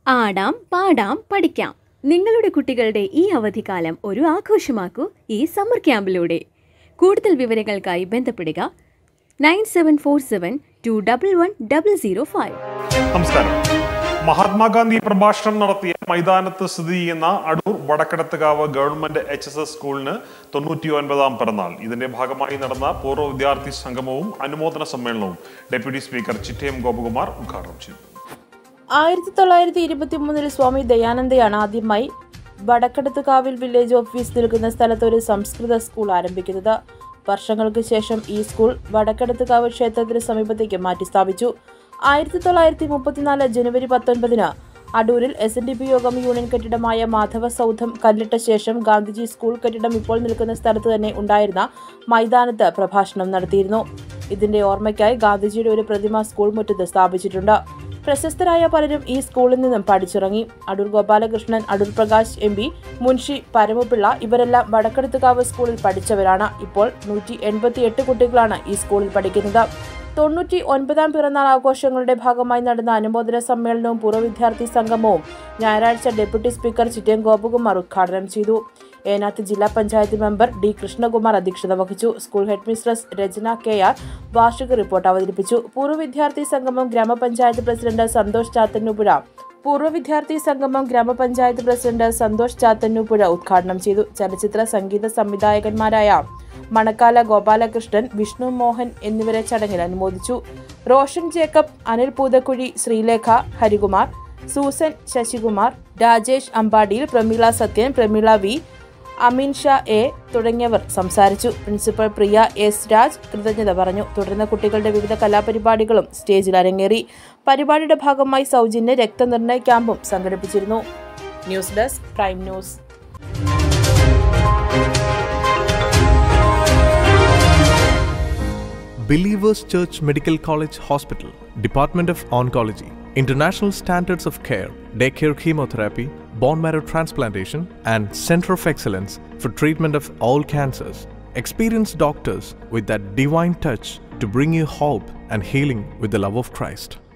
ആടാം പാടാം പഠിക്കാം നിങ്ങളുടെ കുട്ടികളുടെ ഈ അവധിക്കാലം ഒരു ആഘോഷമാക്കൂ ഈ സമ്മർ ക്യാമ്പിലൂടെ കൂടുതൽ വിവരങ്ങൾക്കായി ബന്ധപ്പെടുക nine seven four seven two double one double zero five നമസ്കാരം മഹാത്മാഗാന്ധി പ്രഭാഷണം നടത്തിയ മൈതാനത്ത് സ്ഥിതി ചെയ്യുന്ന Adoor Vadakkadathukavu government H S S സ്കൂളിന് തൊണ്ണൂറ്റി ഒൻപതാം പിറന്നാൾ ഇതിന്റെ ഭാഗമായി നടന്ന പൂർവ്വ വിദ്യാർത്ഥി സംഗമവും അനുമോദന സമ്മേളനവും ഡെപ്യൂട്ടി സ്പീക്കർ ചിറ്റയം ഗോപകുമാർ ഉദ്ഘാടനം ചെയ്തു ആയിരത്തി തൊള്ളായിരത്തി ഇരുപത്തി മൂന്നിൽ സ്വാമി ദയാനന്ദയാണ് ആദ്യമായി വടക്കടത്തുകാവിൽ വില്ലേജ് ഓഫീസ് നിൽക്കുന്ന സ്ഥലത്ത് ഒരു സംസ്കൃത സ്കൂൾ ആരംഭിക്കുന്നത് വർഷങ്ങൾക്ക് ശേഷം ഈ സ്കൂൾ വടക്കടത്തുകാവ് ക്ഷേത്രത്തിന് സമീപത്തേക്ക് മാറ്റി സ്ഥാപിച്ചു ആയിരത്തി തൊള്ളായിരത്തി മുപ്പത്തിനാല് ജനുവരി പത്തൊൻപതിന് അടൂരിൽ എസ് എൻ ഡി പി യോഗം യൂണിയൻ കെട്ടിടമായ മാധവ സൗധം കല്ലിട്ട ശേഷം ഗാന്ധിജി സ്കൂൾ കെട്ടിടം ഇപ്പോൾ നിൽക്കുന്ന സ്ഥലത്ത് തന്നെ ഉണ്ടായിരുന്ന മൈതാനത്ത് പ്രഭാഷണം നടത്തിയിരുന്നു ഇതിന്റെ ഓർമ്മയ്ക്കായി ഗാന്ധിജിയുടെ ഒരു പ്രതിമ സ്കൂൾ മുറ്റത്ത് സ്ഥാപിച്ചിട്ടുണ്ട് പ്രശസ്തരായ പലരും ഈ സ്കൂളിൽ നിന്നും പഠിച്ചിറങ്ങി അടൂർ ഗോപാലകൃഷ്ണൻ അടൂർ പ്രകാശ് എം പി മുൻഷി പരമപിള്ള ഇവരെല്ലാം വടക്കെടുത്തുകാവ് സ്കൂളിൽ പഠിച്ചവരാണ് ഇപ്പോൾ നൂറ്റി എൺപത്തി എട്ട് കുട്ടികളാണ് ഈ സ്കൂളിൽ പഠിക്കുന്നത് തൊണ്ണൂറ്റി ഒൻപതാം പിറന്നാൾ ആഘോഷങ്ങളുടെ ഭാഗമായി നടന്ന അനുമോദന സമ്മേളനവും പൂർവ്വ വിദ്യാർത്ഥി സംഗമവും ഞായറാഴ്ച ഡെപ്യൂട്ടി സ്പീക്കർ ചിറ്റയം ഗോപകുമാർ ഉദ്ഘാടനം ചെയ്തു ഏനാത്ത് ജില്ലാ പഞ്ചായത്ത് മെമ്പർ ഡി കൃഷ്ണകുമാർ അധ്യക്ഷത വഹിച്ചു school head mistress Rachana K R വാർഷിക റിപ്പോർട്ട് അവതരിപ്പിച്ചു പൂർവ്വ വിദ്യാർത്ഥി സംഗമം ഗ്രാമപഞ്ചായത്ത് പ്രസിഡന്റ് സന്തോഷ് ചാത്തന്നൂപുഴ പൂർവ്വ വിദ്യാർത്ഥി സംഗമം ഗ്രാമപഞ്ചായത്ത് പ്രസിഡന്റ് സന്തോഷ് ചാത്തന്നൂപ്പുഴ ഉദ്ഘാടനം ചെയ്തു ചലച്ചിത്ര സംഗീത സംവിധായകന്മാരായ മണക്കാല ഗോപാലകൃഷ്ണൻ വിഷ്ണു മോഹൻ എന്നിവരെ ചടങ്ങിൽ അനുമോദിച്ചു റോഷൻ ജേക്കബ് അനിൽ പൂതക്കുഴി ശ്രീലേഖ ഹരികുമാർ സൂസൻ ശശികുമാർ രാജേഷ് അമ്പാടിയിൽ പ്രമീള സത്യൻ പ്രമീള വി അമീൻ ഷാ എ തുടങ്ങിയവർ സംസാരിച്ചു പ്രിൻസിപ്പൽ പ്രിയ എസ് രാജ് കൃതജ്ഞത പറഞ്ഞു തുടർന്ന് കുട്ടികളുടെ വിവിധ കലാപരിപാടികളും സ്റ്റേജിൽ അരങ്ങേറി പരിപാടിയുടെ ഭാഗമായി സൗജന്യ രക്തനിർണയ ക്യാമ്പും സംഘടിപ്പിച്ചിരുന്നു news desk Prime News Believers Church Medical College Hospital, Department of Oncology, International Standards of Care, Daycare Chemotherapy, Bone Marrow Transplantation, and Center of Excellence for treatment of all cancers. Experienced doctors with that divine touch to bring you hope and healing with the love of Christ.